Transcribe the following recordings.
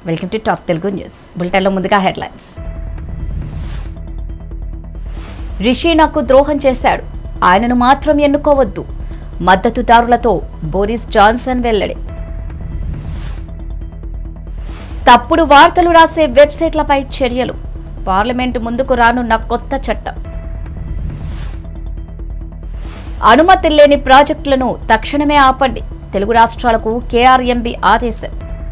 Welcome to top Telugu news బులెటిన్లో ముందుగా headlines Rishi నాకు ద్రోహం చేశాడు ఆయనను మాత్రం ఎన్నుకోవద్దు మద్దతుదారులతో బోరిస్ జాన్సన్ వెల్లడి తప్పుడు వార్తలు రాసే వెబ్సైట్లపై చర్యలు పార్లమెంటు ముందుకు రానున్న కొత్త చట్టం అనుమతి లేని ప్రాజెక్టులను తక్షణమే ఆపండి తెలుగు రాష్ట్రాలకు కేఆర్ఎంబి ఆదేశం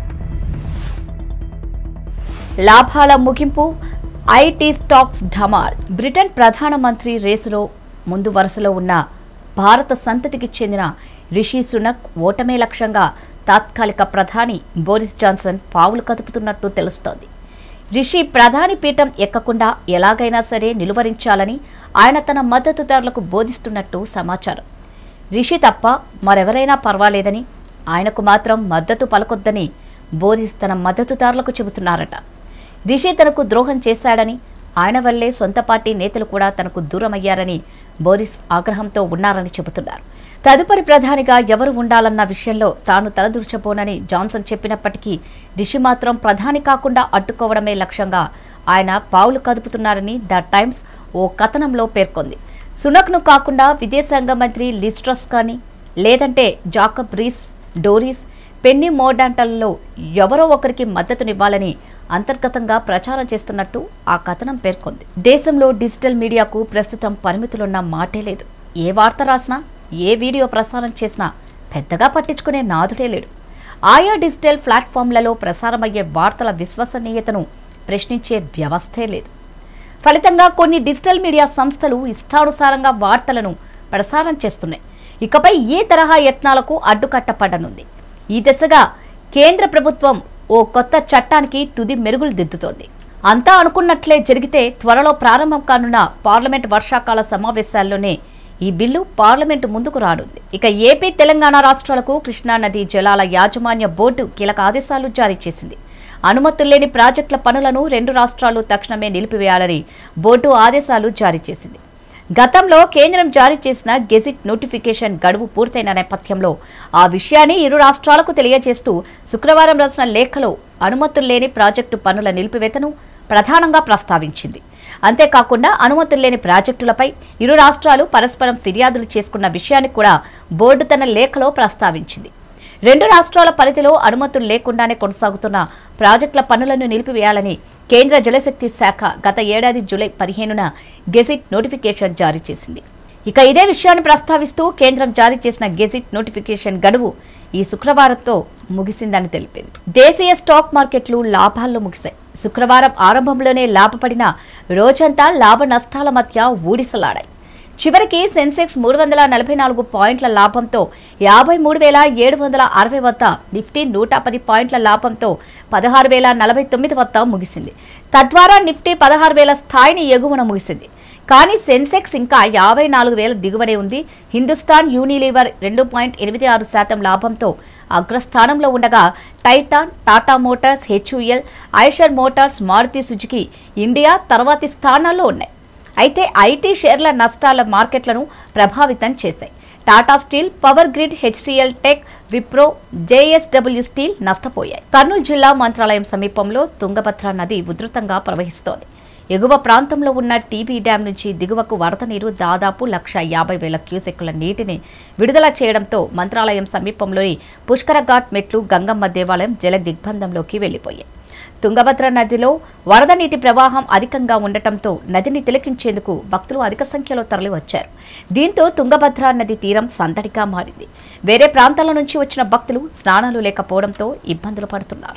లాభాల ముగింపు ఐటీ స్టాక్స్ ఢమాల్ బ్రిటన్ ప్రధానమంత్రి రేసులో ముందు వరుసలో ఉన్న భారత సంతతికి చెందిన రిషి సునక్ ఓటమే లక్ష్యంగా తాత్కాలిక ప్రధాని బోరిస్ జాన్సన్ పావులు కదుపుతున్నట్టు తెలుస్తోంది రిషి ప్రధాని పీఠం ఎక్కకుండా ఎలాగైనా సరే నిలువరించాలని ఆయన తన మద్దతుదారులకు బోధిస్తున్నట్టు సమాచారం రిషి తప్ప మరెవరైనా పర్వాలేదని ఆయనకు మాత్రం మద్దతు పలకొద్దని బోరిస్ తన మద్దతుదారులకు చెబుతున్నారట రిషి తనకు ద్రోహం చేశాడని ఆయన వల్లే సొంత పార్టీ నేతలు కూడా తనకు దూరమయ్యారని బోరిస్ ఆగ్రహంతో ఉన్నారని చెబుతున్నారు తదుపరి ప్రధానిగా ఎవరు ఉండాలన్న విషయంలో తాను తలదూర్చబోనని జాన్సన్ చెప్పినప్పటికీ రిషి మాత్రం ప్రధాని కాకుండా అడ్డుకోవడమే లక్ష్యంగా ఆయన పావులు కదుపుతున్నారని ద టైమ్స్ ఓ కథనంలో పేర్కొంది సునక్ను కాకుండా విదేశాంగ మంత్రి లిస్ట్రస్ కానీ లేదంటే జాకబ్ రీస్ డోరీస్ పెన్నీ మోడాంటల్లో ఎవరో ఒకరికి మద్దతునివ్వాలని అంతర్గతంగా ప్రచారం చేస్తున్నట్టు ఆ కథనం పేర్కొంది దేశంలో డిజిటల్ మీడియాకు ప్రస్తుతం పరిమితులున్న మాటే లేదు ఏ వార్త రాసినా ఏ వీడియో ప్రసారం చేసినా పెద్దగా పట్టించుకునే నాదుడే లేడు ఆయా డిజిటల్ ప్లాట్ఫామ్లలో ప్రసారమయ్యే వార్తల విశ్వసనీయతను ప్రశ్నించే వ్యవస్థే లేదు ఫలితంగా కొన్ని డిజిటల్ మీడియా సంస్థలు ఇష్టానుసారంగా వార్తలను ప్రసారం చేస్తున్నాయి ఇకపై ఈ తరహా యత్నాలకు అడ్డుకట్టపడనుంది ఈ దిశగా కేంద్ర ప్రభుత్వం ఓ కొత్త చట్టానికి తుది మెరుగులు దిద్దుతోంది అంతా అనుకున్నట్లే జరిగితే త్వరలో ప్రారంభం కానున్న పార్లమెంట్ వర్షాకాల సమావేశాల్లోనే ఈ బిల్లు పార్లమెంటు ముందుకు రానుంది ఇక ఏపీ తెలంగాణ రాష్ట్రాలకు కృష్ణానది జలాల యాజమాన్య బోర్డు కీలక ఆదేశాలు జారీ చేసింది అనుమతులు లేని ప్రాజెక్టుల పనులను రెండు రాష్ట్రాలు తక్షణమే నిలిపివేయాలని బోర్డు ఆదేశాలు జారీ చేసింది గతంలో కేంద్రం జారీ చేసిన గెజిట్ నోటిఫికేషన్ గడువు పూర్తయిన నేపథ్యంలో ఆ విషయాన్ని ఇరు రాష్ట్రాలకు తెలియజేస్తూ శుక్రవారం రాసిన లేఖలో అనుమతులు లేని ప్రాజెక్టు పనుల నిలిపివేతను ప్రధానంగా ప్రస్తావించింది అంతేకాకుండా అనుమతులు లేని ప్రాజెక్టులపై ఇరు రాష్ట్రాలు పరస్పరం ఫిర్యాదులు చేసుకున్న విషయాన్ని కూడా బోర్డు తన లేఖలో ప్రస్తావించింది రెండు రాష్ట్రాల పరిధిలో అనుమతులు లేకుండానే కొనసాగుతున్న ప్రాజెక్టుల పనులను నిలిపివేయాలని కేంద్ర జలశక్తి శాఖ గత ఏడాది జూలై పదిహేనున గెజిట్ నోటిఫికేషన్ జారీ చేసింది ఇక ఇదే విషయాన్ని ప్రస్తావిస్తూ కేంద్రం జారీ చేసిన గెజిట్ నోటిఫికేషన్ గడువు ఈ శుక్రవారంతో ముగిసిందని తెలిపింది దేశీయ స్టాక్ మార్కెట్లు లాభాల్లో ముగిశాయి శుక్రవారం ఆరంభంలోనే లాభపడిన రోజంతా లాభ నష్టాల మధ్య ఊడిసలాడాయి చివరికి సెన్సెక్స్ మూడు వందల నలభై నాలుగు పాయింట్ల లాభంతో యాభై మూడు వేల ఏడు వందల అరవై వద్ద నిఫ్టీ నూట పది పాయింట్ల లాభంతో పదహారు వేల నలభై తొమ్మిది వద్ద ముగిసింది తద్వారా నిఫ్టీ పదహారు వేల స్థాయిని ఎగువన ముగిసింది కానీ సెన్సెక్స్ ఇంకా యాభై నాలుగు వేల దిగువనే ఉంది హిందుస్థాన్ యూనిలీవర్ రెండు పాయింట్ ఎనిమిది ఆరు శాతం లాభంతో అగ్రస్థానంలో ఉండగా Titan Tata Motors HUL Eicher Motors Maruti Suzuki India తర్వాతి స్థానాల్లో ఉన్నాయి అయితే ఐటీ షేర్ల నష్టాల మార్కెట్లను ప్రభావితం చేశాయి Tata Steel Power Grid HCL Tech Wipro JSW Steel నష్టపోయాయి కర్నూలు జిల్లా మంత్రాలయం సమీపంలో తుంగభద్ర నది ఉధృతంగా ప్రవహిస్తోంది ఎగువ ప్రాంతంలో ఉన్న టీబీ డ్యాం నుంచి దిగువకు వరద నీరు దాదాపు లక్ష యాభై వేల క్యూసెక్కుల నీటిని విడుదల చేయడంతో మంత్రాలయం సమీపంలోని పుష్కర ఘాట్ మెట్లు గంగమ్మ దేవాలయం జల దిగ్బంధంలోకి వెళ్లిపోయాయి తుంగభద్ర నదిలో వరద నీటి ప్రవాహం అధికంగా ఉండటంతో నదిని తిలకించేందుకు భక్తులు అధిక సంఖ్యలో తరలివచ్చారు దీంతో తుంగభద్ర నది తీరం సందడిగా మారింది వేరే ప్రాంతాల నుంచి వచ్చిన భక్తులు స్నానాలు లేకపోవడంతో ఇబ్బందులు పడుతున్నారు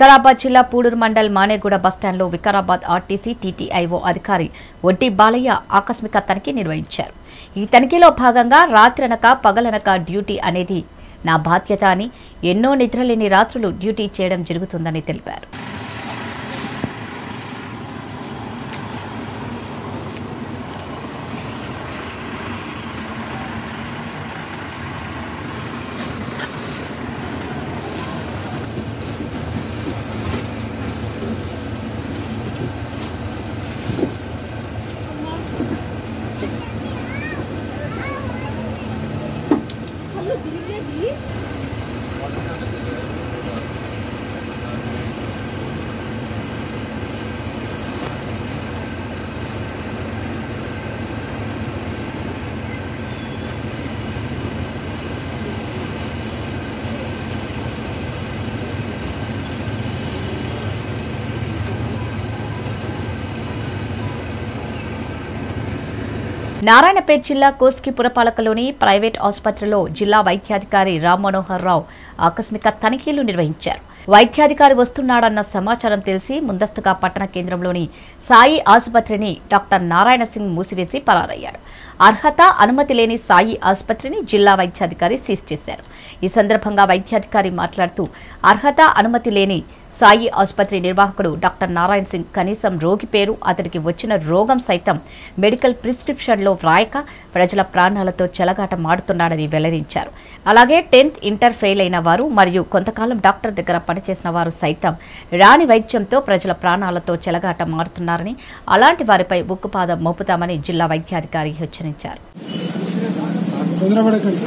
వికారాబాద్ జిల్లా పూడూరు మండల్ మానేగూడ బస్టాండ్లో వికారాబాద్ ఆర్టీసీ టీటీఐఓ అధికారి వడ్డీ బాలయ్య ఆకస్మిక తనిఖీ నిర్వహించారు ఈ తనిఖీలో భాగంగా రాత్రనక పగలనక డ్యూటీ అనేది నా బాధ్యత అని ఎన్నో నిద్రలేని రాత్రులు డ్యూటీ చేయడం జరుగుతుందని తెలిపారు నారాయణపేట జిల్లా కోస్కి పురపాలకలోని ప్రైవేట్ ఆసుపత్రిలో జిల్లా వైద్యాధికారి రామ్ మనోహర్ రావు ఆకస్మిక తనిఖీలు నిర్వహించారు వైద్యాధికారి వస్తున్నాడన్న సమాచారం తెలిసి ముందస్తుగా పట్టణ కేంద్రంలోని సాయి ఆసుపత్రిని డాక్టర్ నారాయణ సింగ్ మూసివేసి పరారయ్యాడు అర్హత అనుమతి లేని సాయి ఆసుపత్రిని జిల్లా వైద్యాధికారి సీజ్ చేశారు ఈ సందర్భంగా వైద్యాధికారి మాట్లాడుతూ అర్హత అనుమతి లేని సాయి ఆసుపత్రి నిర్వాహకుడు డాక్టర్ నారాయణ సింగ్ కనీసం రోగి పేరు అతడికి వచ్చిన రోగం సైతం మెడికల్ ప్రిస్క్రిప్షన్లో వ్రాయక ప్రజల ప్రాణాలతో చెలగాట మాడుతున్నాడని వెల్లడించారు అలాగే టెన్త్ ఇంటర్ ఫెయిల్ అయిన వారు మరియు కొంతకాలం డాక్టర్ దగ్గర పనిచేసిన వారు సైతం రాని వైద్యంతో ప్రజల ప్రాణాలతో చెలగాట మారుతున్నారని అలాంటి వారిపై ఉక్కుపాదం మోపుతామని జిల్లా వైద్యాధికారి హెచ్చరించారు తొందరపడకండి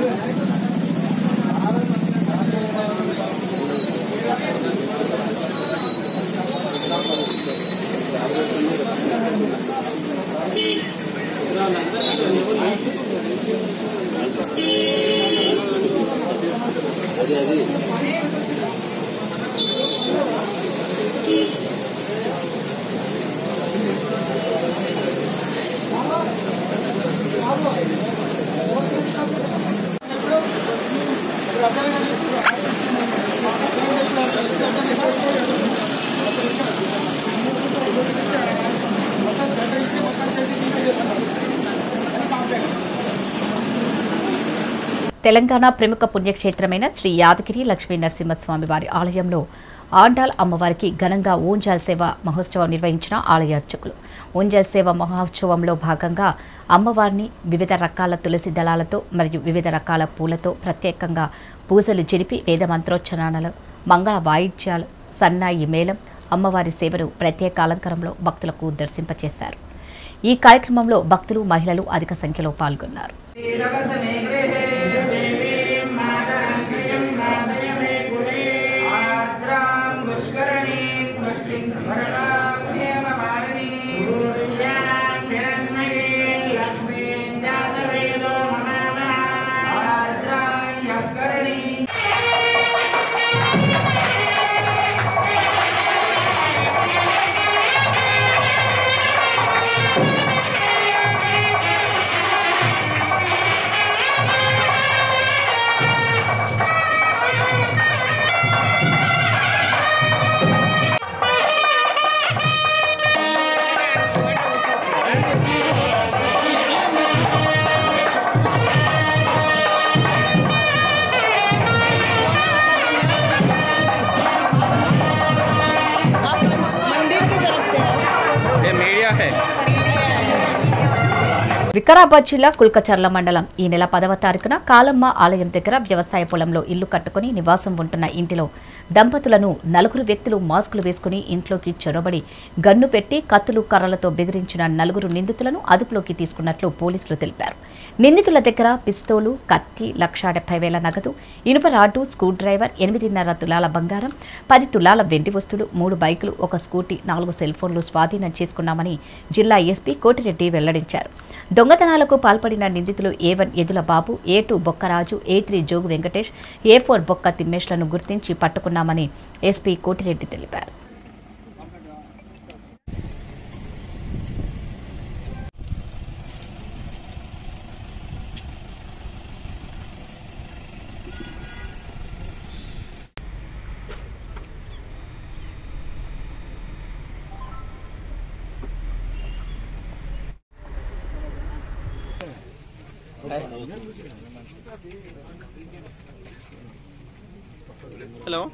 తెలంగాణ ప్రముఖ పుణ్యక్షేత్రమైన శ్రీ యాదగిరి లక్ష్మీ నరసింహస్వామి వారి ఆలయంలో ఆండాల్ అమ్మవారికి ఘనంగా ఊంజాల్ సేవ మహోత్సవం నిర్వహించిన ఆలయ అర్చకులు ఊంజాల్ సేవ మహోత్సవంలో భాగంగా అమ్మవారిని వివిధ రకాల తులసి దళాలతో మరియు వివిధ రకాల పూలతో ప్రత్యేకంగా పూజలు జరిపి వేద మంత్రోచ్చరణలు మంగళ వాయిద్యాలు సన్నాయి మేళం అమ్మవారి సేవను ప్రత్యేక అలంకారంలో భక్తులకు దర్శింపచేశారు ఈ కార్యక్రమంలో భక్తులు మహిళలు అధిక సంఖ్యలో పాల్గొన్నారు శ్రీరవసమే గృహే ఆర్ద్రాం పుష్కరణీం పుష్టిం స్మరణాం హేమమాలినీం ఆర్ద్రాయకరణీ ये मीडिया है వికారాబాద్ జిల్లా కుల్కచర్ల మండలం ఈ నెల పదవ తారీఖున కాలమ్మ ఆలయం దగ్గర వ్యవసాయ పొలంలో ఇల్లు కట్టుకుని నివాసం ఉంటున్న ఇంటిలో దంపతులను నలుగురు వ్యక్తులు మాస్కులు వేసుకుని ఇంట్లోకి చొరబడి గన్ను పెట్టి కత్తులు కర్రలతో బెదిరించిన నలుగురు నిందితులను అదుపులోకి తీసుకున్నట్లు పోలీసులు తెలిపారు నిందితుల దగ్గర పిస్తోలు కత్తి లక్షా డెబ్బై వేల నగదు ఇనుప రాడ్డు స్క్రూ డ్రైవర్ ఎనిమిదిన్నర తులాల బంగారం పది తులాల వెండి వస్తువులు మూడు బైకులు ఒక స్కూటీ నాలుగు సెల్ ఫోన్లు స్వాధీనం చేసుకున్నామని జిల్లా ఎస్పీ కోటిరెడ్డి వెల్లడించారు దొంగతనాలకు పాల్పడిన నిందితులు A one Edula Babu A two Bokkaraju A three Jogu Venkatesh A four Bokka తిమ్మేష్లను గుర్తించి పట్టుకున్నామని ఎస్పీ కోటిరెడ్డి తెలిపారు हेलो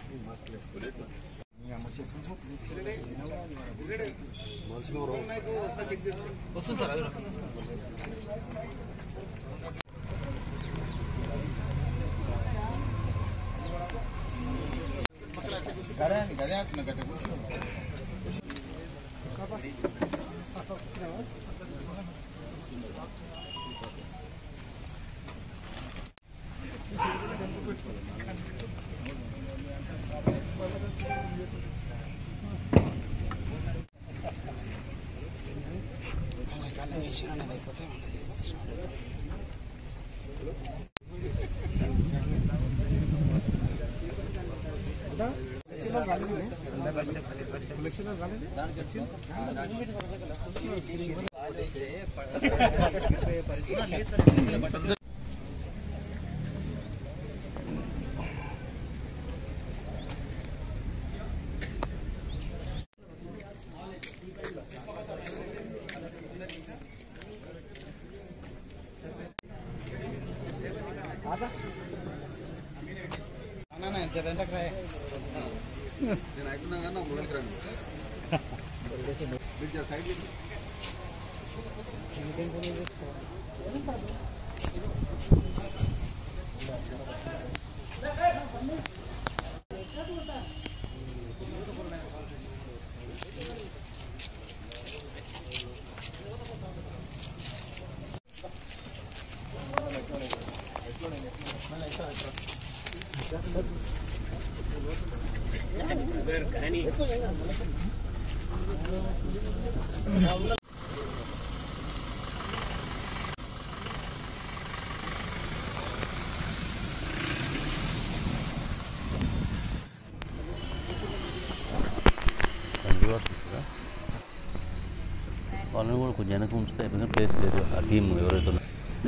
రివర్స్ ఇస్తుందా వాళ్ళని కూడా కొంచెం వెనక ఉంచితే అయిపోయిన ప్లేస్ లేదు ఆ టీం ఎవరైతే ఉన్నారో.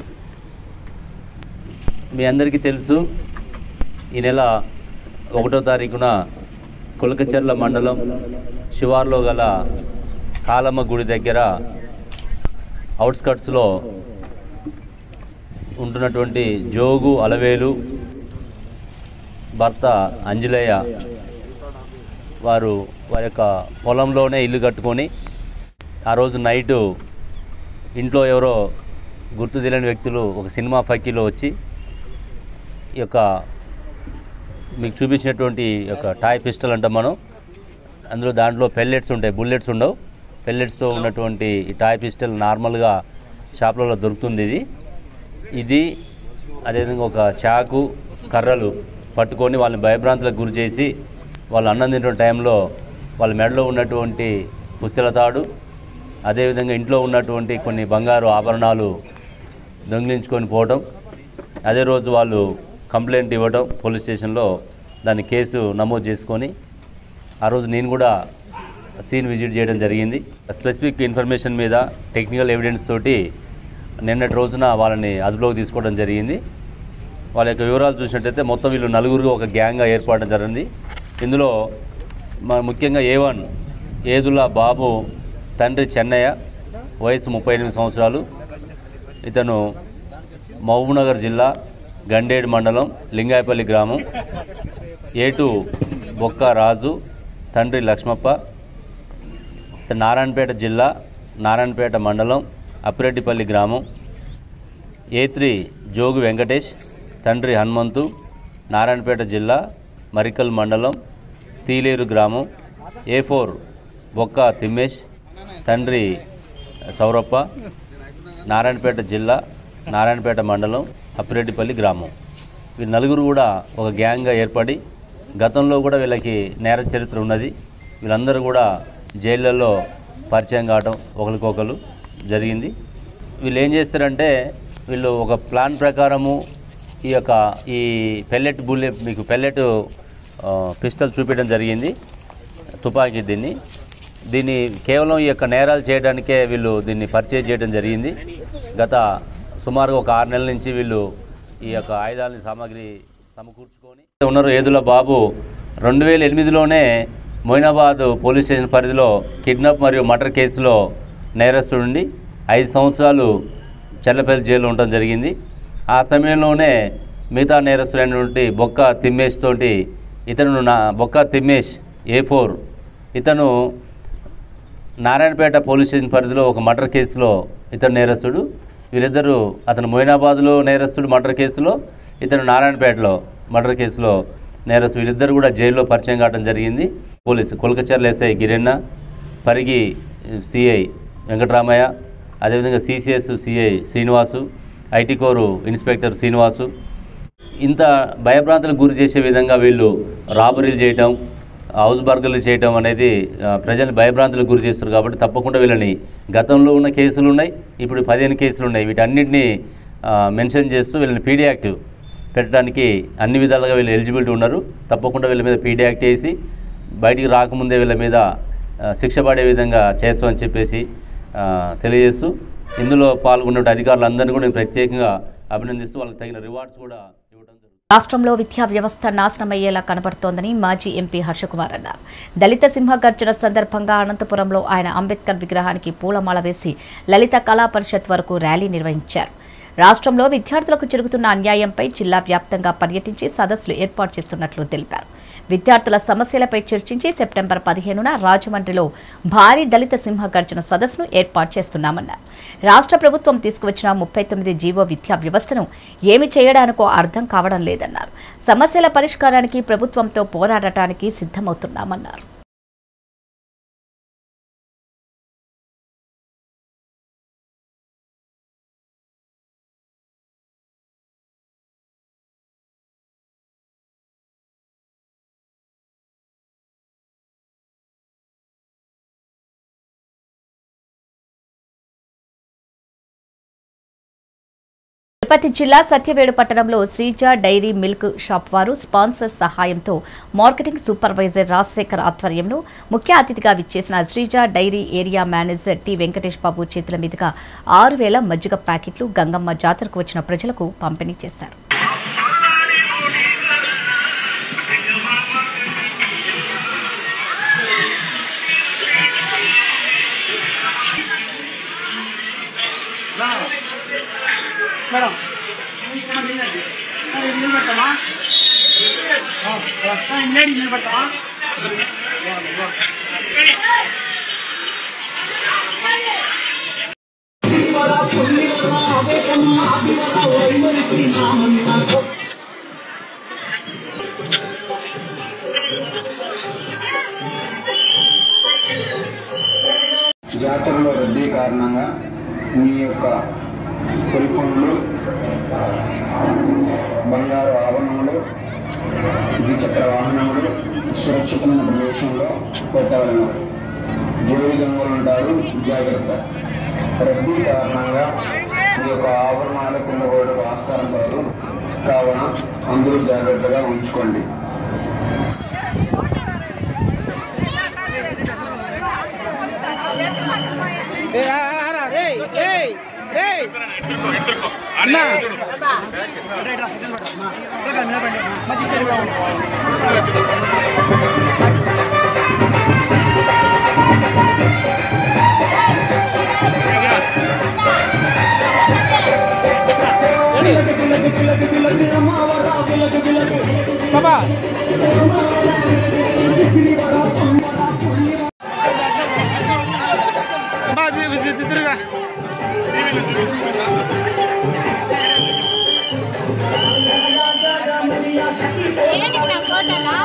మీ అందరికీ తెలుసు ఈ నెల ఒకటో తారీఖున కులకచర్ల మండలం శివార్లో గల కాలమ్మ గుడి దగ్గర అవుట్స్కట్స్లో ఉంటున్నటువంటి జోగు అలవేలు భర్త అంజలయ్య వారు వారి యొక్క పొలంలోనే ఇల్లు కట్టుకొని ఆ రోజు నైటు ఇంట్లో ఎవరో గుర్తు తెలియని వ్యక్తులు ఒక సినిమా ఫక్కీలో వచ్చి ఈ యొక్క మీకు చూపించినటువంటి ఈ యొక్క టాయ్ పిస్టల్ అంటాం మనం అందులో దాంట్లో పెల్లెట్స్ ఉంటాయి బుల్లెట్స్ ఉండవు పెల్లెట్స్తో ఉన్నటువంటి ఈ టాయ్ పిస్టల్ నార్మల్గా షాప్లలో దొరుకుతుంది ఇది ఇది అదేవిధంగా ఒక చాకు కర్రలు పట్టుకొని వాళ్ళని భయభ్రాంతులకు గురి చేసి వాళ్ళు అన్నం తింటున్న టైంలో వాళ్ళ మెడలో ఉన్నటువంటి పుస్తల తాడు అదేవిధంగా ఇంట్లో ఉన్నటువంటి కొన్ని బంగారు ఆభరణాలు దొంగిలించుకొని పోవటం అదే రోజు వాళ్ళు కంప్లైంట్ ఇవ్వడం పోలీస్ స్టేషన్లో దాని కేసు నమోదు చేసుకొని ఆ రోజు నేను కూడా సీన్ విజిట్ చేయడం జరిగింది స్పెసిఫిక్ ఇన్ఫర్మేషన్ మీద టెక్నికల్ ఎవిడెన్స్ తోటి నిన్నటి రోజున వాళ్ళని అదుపులోకి తీసుకోవడం జరిగింది వాళ్ళ యొక్క వివరాలు చూసినట్టయితే మొత్తం వీళ్ళు నలుగురుగా ఒక గ్యాంగ్గా ఏర్పడడం జరిగింది ఇందులో మన ముఖ్యంగా ఏ వన్ ఏదుల్లా బాబు తండ్రి చెన్నయ్య వయసు ముప్పై ఎనిమిది సంవత్సరాలు ఇతను మహబూబ్నగర్ జిల్లా గండేడు మండలం లింగాయపల్లి గ్రామం ఏటు బొక్క రాజు తండ్రి లక్ష్మప్ప ఇతను నారాయణపేట జిల్లా నారాయణపేట మండలం అప్పిరెడ్డిపల్లి గ్రామం ఏ త్రీ జోగు వెంకటేష్ తండ్రి హనుమంతు నారాయణపేట జిల్లా మరికల్ మండలం తీలేరు గ్రామం ఏ ఫోర్ బొక్క తిమ్మేష్ తండ్రి సౌరప్ప నారాయణపేట జిల్లా నారాయణపేట మండలం అప్పిరెడ్డిపల్లి గ్రామం వీళ్ళు నలుగురు కూడా ఒక గ్యాంగ్గా ఏర్పడి గతంలో కూడా వీళ్ళకి నేర చరిత్ర ఉన్నది వీళ్ళందరూ కూడా జైళ్ళల్లో పరిచయం కావడం ఒకరికొకరు జరిగింది వీళ్ళు ఏం చేస్తారంటే వీళ్ళు ఒక ప్లాన్ ప్రకారము ఈ యొక్క ఈ పెల్లెట్ బుల్లెట్ మీకు పెల్లెట్ పిస్టల్ చూపించడం జరిగింది తుపాకీ దీన్ని దీన్ని కేవలం ఈ యొక్క నేరాలు చేయడానికే వీళ్ళు దీన్ని పర్చేజ్ చేయడం జరిగింది గత సుమారుగా ఒక ఆరు నెలల నుంచి వీళ్ళు ఈ యొక్క ఆయుధాలని సామాగ్రి సమకూర్చుకొని ఉన్నారు ఏదుల బాబు రెండు వేల ఎనిమిదిలోనే మొయినాబాద్ పోలీస్ స్టేషన్ పరిధిలో కిడ్నాప్ మరియు మర్డర్ కేసులో నేరస్తుడుండి ఐదు సంవత్సరాలు చల్లపల్లి జైల్లో ఉండడం జరిగింది ఆ సమయంలోనే మిగతా నేరస్తులైనటువంటి బొక్క తిమ్మేష్ తోటి ఇతను నా బొక్క తిమ్మేష్ ఏ ఫోర్ ఇతను నారాయణపేట పోలీస్ స్టేషన్ పరిధిలో ఒక మర్డర్ కేసులో ఇతను నేరస్తుడు వీరిద్దరూ అతను మొయినాబాద్లో నేరస్తుడు మర్డర్ కేసులో ఇతను నారాయణపేటలో మర్డర్ కేసులో నేరస్తు వీరిద్దరు కూడా జైల్లో పరిచయం కావడం జరిగింది police Kolakacharla SI Giranna Parigi CI Venkataramaiah అదేవిధంగా CCS CI Srinivasu IT core inspector Srinivasu ఇంత భయభ్రాంతులకు గురి చేసే విధంగా వీళ్ళు రాబరీలు చేయటం హౌస్ బర్గర్లు చేయటం అనేది ఆ, ప్రజల్ని భయభ్రాంతులకు గురి చేస్తారు కాబట్టి తప్పకుండా వీళ్ళని గతంలో ఉన్న కేసులు ఉన్నాయి ఇప్పుడు పదిహేను కేసులు ఉన్నాయి వీటన్నిటిని ఆ, మెన్షన్ చేస్తూ వీళ్ళని పీడీ యాక్ట్ పెట్టడానికి అన్ని విధాలుగా వీళ్ళు ఎలిజిబిలిటీ ఉన్నారు తప్పకుండా వీళ్ళ మీద పీడీ యాక్ట్ వేసి బయటికి రాకముందే వీళ్ళ మీద ఆ, శిక్ష పడే విధంగా చేస్తామని చెప్పేసి ఆ, తెలియజేస్తూ ఇందులో పాల్గొన్న అధికారులందరినీ కూడా నేను ప్రత్యేకంగా అభినందిస్తూ వాళ్ళకి తగిన రివార్డ్స్ కూడా ఇవ్వడం జరుగుతుంది రాష్ట్రంలో విద్యా వ్యవస్థ నాశనమయ్యేలా కనబడుతోందని మాజీ ఎంపీ హర్షకుమార్ అన్నారు దళిత సింహ గర్జన సందర్భంగా అనంతపురంలో ఆయన అంబేద్కర్ విగ్రహానికి పూలమాల వేసి లలిత కళా పరిషత్ వరకు ర్యాలీ నిర్వహించారు రాష్ట్రంలో విద్యార్థులకు జరుగుతున్న అన్యాయంపై జిల్లా వ్యాప్తంగా పర్యటించి సదస్సులు ఏర్పాటు చేస్తున్నట్లు తెలిపారు విద్యార్థుల సమస్యలపై చర్చించి సెప్టెంబర్ పదిహేనున రాజమండ్రిలో భారీ దళిత సింహ గర్జన సదస్సును ఏర్పాటు చేస్తున్నామన్నారు రాష్ట్ర ప్రభుత్వం తీసుకువచ్చిన ముప్పై తొమ్మిది జీవో విద్యా వ్యవస్థను ఏమి చేయడానికో అర్థం కావడం లేదన్నారు సమస్యల పరిష్కారానికి ప్రభుత్వంతో పోరాడటానికి సిద్ధమవుతున్నామన్నారు తిరుపతి జిల్లా సత్యవేడు పట్టణంలో శ్రీజ డైరీ మిల్క్ షాప్ వారు స్పాన్సర్ సహాయంతో మార్కెటింగ్ సూపర్వైజర్ రాజశేఖర్ ఆధ్వర్యంలో ముఖ్య అతిథిగా విచ్చేసిన Sreeja dairy area manager T Venkatesh Babu చేతుల మీదుగా ఆరు వేల మజ్జిగ ప్యాకెట్లు గంగమ్మ జాతరకు వచ్చిన ప్రజలకు పంపిణీ చేశారు జాతరలో రద్దీ కారణంగా మీ యొక్క సెల్ ఫోన్లు బంగారు ఆభరణములు ద్విచక్ర వాహనములు సురక్షితమైన ప్రదేశంలో పెట్టవలను జోడి దొంగలు ఉంటారు జాగ్రత్త రద్దీ కారణంగా మీ యొక్క ఆభరణాలు కింద పోవడం ఆస్కారం పడదు కావున అందరూ జాగ్రత్తగా ఉంచుకోండి ఏంటి నా ఫోటోలా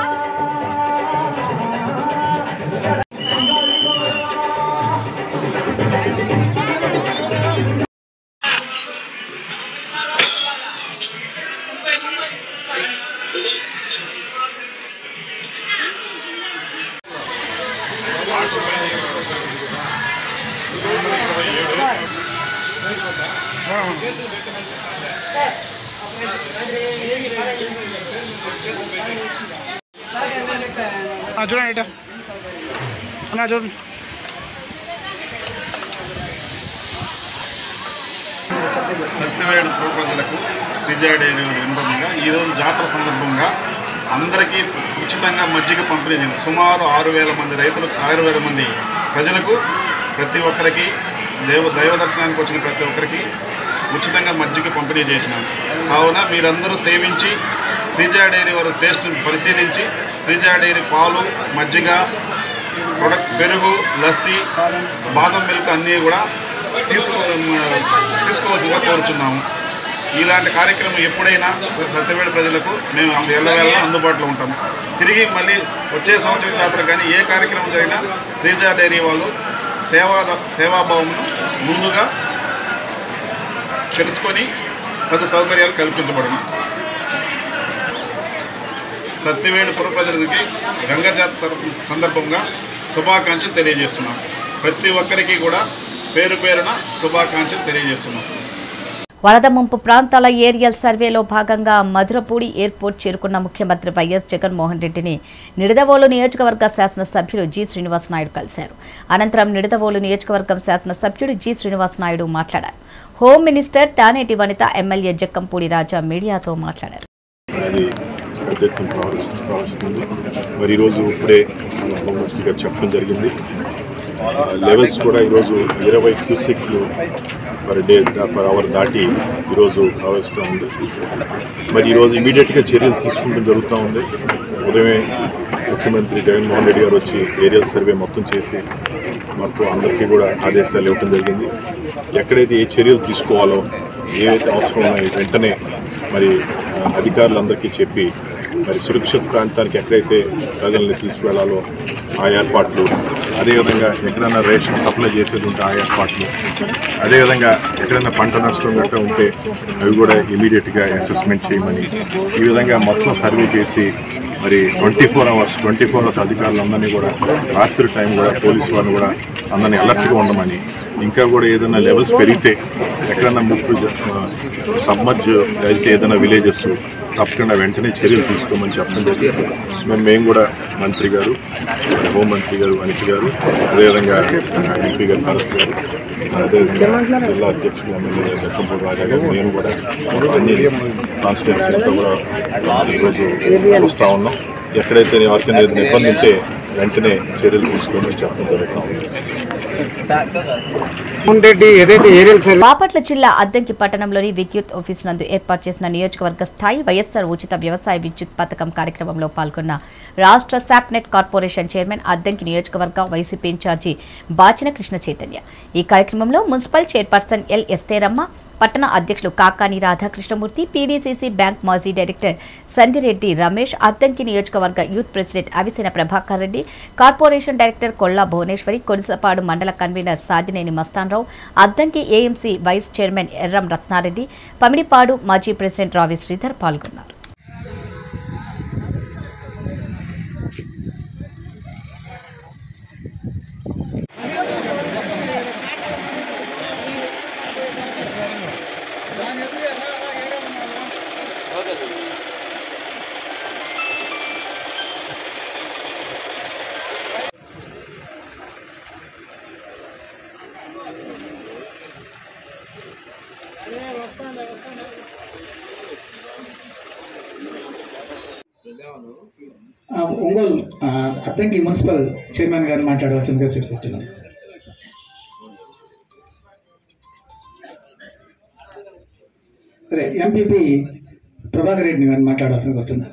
చూడండి ఇట అన్నా చూడండి సత్యవేడు పుర ప్రజలకు శ్రీజాడి వినపడంగా ఈరోజు జాతర సందర్భంగా అందరికీ ఉచితంగా మజ్జిగ పంపిణీ చేయండి సుమారు ఆరు వేల మంది రైతులకు ఆరు వేల మంది ప్రజలకు ప్రతి ఒక్కరికి దేవ దైవ దర్శనానికి వచ్చిన ప్రతి ఒక్కరికి ఉచితంగా మజ్జిగ పంపిణీ చేసినాం కావున మీరందరూ సేవించి శ్రీజా డైరీ వారి టేస్ట్ పరిశీలించి శ్రీజా డైరీ పాలు మజ్జిగ ప్రొడక్ట్ పెరుగు లస్సీ బాదం మిల్క్ అన్నీ కూడా తీసుకో తీసుకోవాల్సిందిగా కోరుచున్నాము ఇలాంటి కార్యక్రమం ఎప్పుడైనా సత్యవేడు ప్రజలకు మేము ఎల్లవేళ అందుబాటులో ఉంటాము తిరిగి మళ్ళీ వచ్చే సంవత్సరం జాతర కానీ ఏ కార్యక్రమం జరిగినా శ్రీజా డైరీ వాళ్ళు సేవా సేవాభావం ముందుగా తెలుసుకొని తగు సౌకర్యాలు కల్పించబడను సత్యవేడు పుర ప్రజలకి గంగా జాతర సర- సందర్భంగా శుభాకాంక్షలు తెలియజేస్తున్నాం ప్రతి ఒక్కరికి కూడా పేరు పేరున శుభాకాంక్షలు తెలియజేస్తున్నాం వరద ముంపు ప్రాంతాల ఏరియల్ సర్వేలో భాగంగా మధురపూడి ఎయిర్పోర్ట్ చేరుకున్న ముఖ్యమంత్రి వైఎస్ జగన్మోహన్ రెడ్డిని నిడదవోలు నియోజకవర్గ శాసనసభ్యులు జి శ్రీనివాస్ నాయుడు కలిశారు అనంతరం నిడదవోలు నియోజకవర్గం శాసనసభ్యుడు జి శ్రీనివాస్ నాయుడు మాట్లాడారు home minister Taneti Vanitha MLA Jakkampudi Raja మీడియాతో మాట్లాడారు అది పెద్ద ఎత్తున ప్రవహిస్తు ప్రవహిస్తుంది మరి ఈరోజు ఇప్పుడే మన హోంమంత్రి గారు చెప్పడం జరిగింది ఆ, లెవెల్స్ కూడా ఈరోజు ఇరవై క్యూసెక్లు పర్ డే పర్ అవర్ దాటి ఈరోజు ప్రవహిస్తూ ఉంది మరి ఈరోజు ఇమీడియట్గా చర్యలు తీసుకుంటూ జరుగుతూ ఉంది ఉదయమే ముఖ్యమంత్రి జగన్మోహన్ రెడ్డి గారు వచ్చి ఏరియల్ సర్వే మొత్తం చేసి మొత్తం అందరికీ కూడా ఆదేశాలు ఇవ్వడం జరిగింది ఎక్కడైతే ఏ చర్యలు తీసుకోవాలో ఏవైతే అవసరం ఉన్నాయో వెంటనే మరి ఆ, అధికారులందరికీ చెప్పి మరి సురక్షిత ప్రాంతానికి ఎక్కడైతే ప్రజల్ని తీసుకువెళ్లాలో ఆ ఏర్పాట్లు అదేవిధంగా ఎక్కడైనా రేషన్ సప్లై చేసేది ఉంటే ఆ ఏర్పాట్లు అదేవిధంగా ఎక్కడైనా పంట నష్టం గట్రా ఉంటే అవి కూడా ఇమీడియట్గా అసెస్మెంట్ చేయమని ఈ విధంగా మొత్తం సర్వే చేసి మరి twenty four hours twenty four hours అధికారులందరినీ కూడా రాత్రి టైం కూడా పోలీసు వారిని కూడా అందరినీ అలర్ట్గా ఉండమని ఇంకా కూడా ఏదైనా లెవెల్స్ పెరిగితే ఎక్కడైనా ముప్పు సబ్మర్జ్ అయితే ఏదైనా విలేజెస్ తప్పకుండా వెంటనే చర్యలు తీసుకోమని చెప్పడం జరిగింది మేము మేము కూడా మంత్రి గారు మరి హోంమంత్రి గారు అనిత గారు అదేవిధంగా ఎంపీ గారు భరత్ గారు అదేవిధంగా జిల్లా అధ్యక్షులు ఎమ్మెల్యే దక్కంపూడి రాజా గారు నేను కూడా అన్ని కాన్స్టిట్యున్సీలతో కూడా ఈరోజు చూస్తూ ఉన్నాం ఎక్కడైతే ఎవరికైనా ఏదైనా ఇబ్బంది ఉంటే వెంటనే చర్యలు తీసుకోమని చెప్పడం జరుగుతూ ఉంది రెడ్డి ఏదైతే ఏరియల్ సర్వే బాపట్ల జిల్లా అద్దంకి పట్టణంలోని విద్యుత్ ఆఫీస్ నందు ఏర్పాటు చేసిన నియోజకవర్గ స్థాయి వైఎస్సార్ ఉచిత వ్యవసాయ విద్యుత్ పథకం కార్యక్రమంలో పాల్గొన్న రాష్ట్ర శాప్నెట్ కార్పొరేషన్ చైర్మన్ అద్దంకి నియోజకవర్గ వైసీపీ ఇన్ఛార్జి బాచిన కృష్ణ చైతన్య ఈ కార్యక్రమంలో మున్సిపల్ చైర్పర్సన్ ఎల్ ఎస్తేరమ్మ పట్టణ అధ్యక్షులు కాకాని రాధాకృష్ణమూర్తి పీడీసీసీ బ్యాంక్ మాజీ డైరెక్టర్ సంధిరెడ్డి రమేష్ అద్దంకి నియోజకవర్గ youth president Avisena Prabhakar Reddy corporation director Kolla Bhuvaneswari Konisapadu mandal convener Sadineni Mastanrao Addanki AMC vice chairman Erram Ratnareddy Pamidipadu మాజీ ప్రెసిడెంట్ రావి శ్రీధర్ పాల్గొన్నారు ఆ, ఒంగోలు ఆ, అద్దంకి మున్సిపల్ చైర్మన్ గారిని మాట్లాడవలసిందిగా చెప్పుకుంటున్నాను సరే ఎంపీపీ ప్రభాకర్ రెడ్డి గారిని మాట్లాడవలసిందిగా కోరుతున్నాను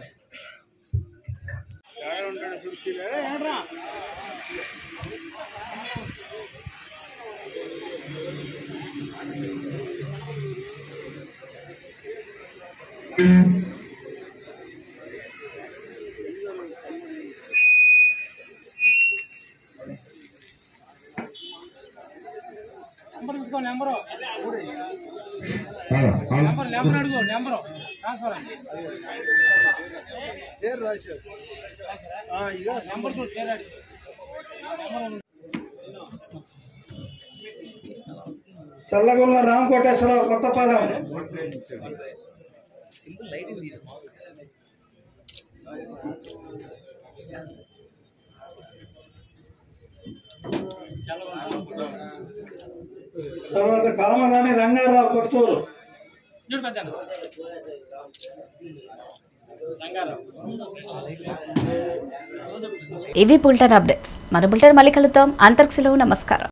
చల్లగొల్ల రామకోటేశ్వరరావు కొత్తపాలెం తర్వాత కామరాని రంగారావు కొత్తూరు ఇవి బుల్టన్ అప్డేట్స్ మన బుల్టన్ మళ్ళీ కలుద్దాం అంతర్క్సిలో నమస్కారం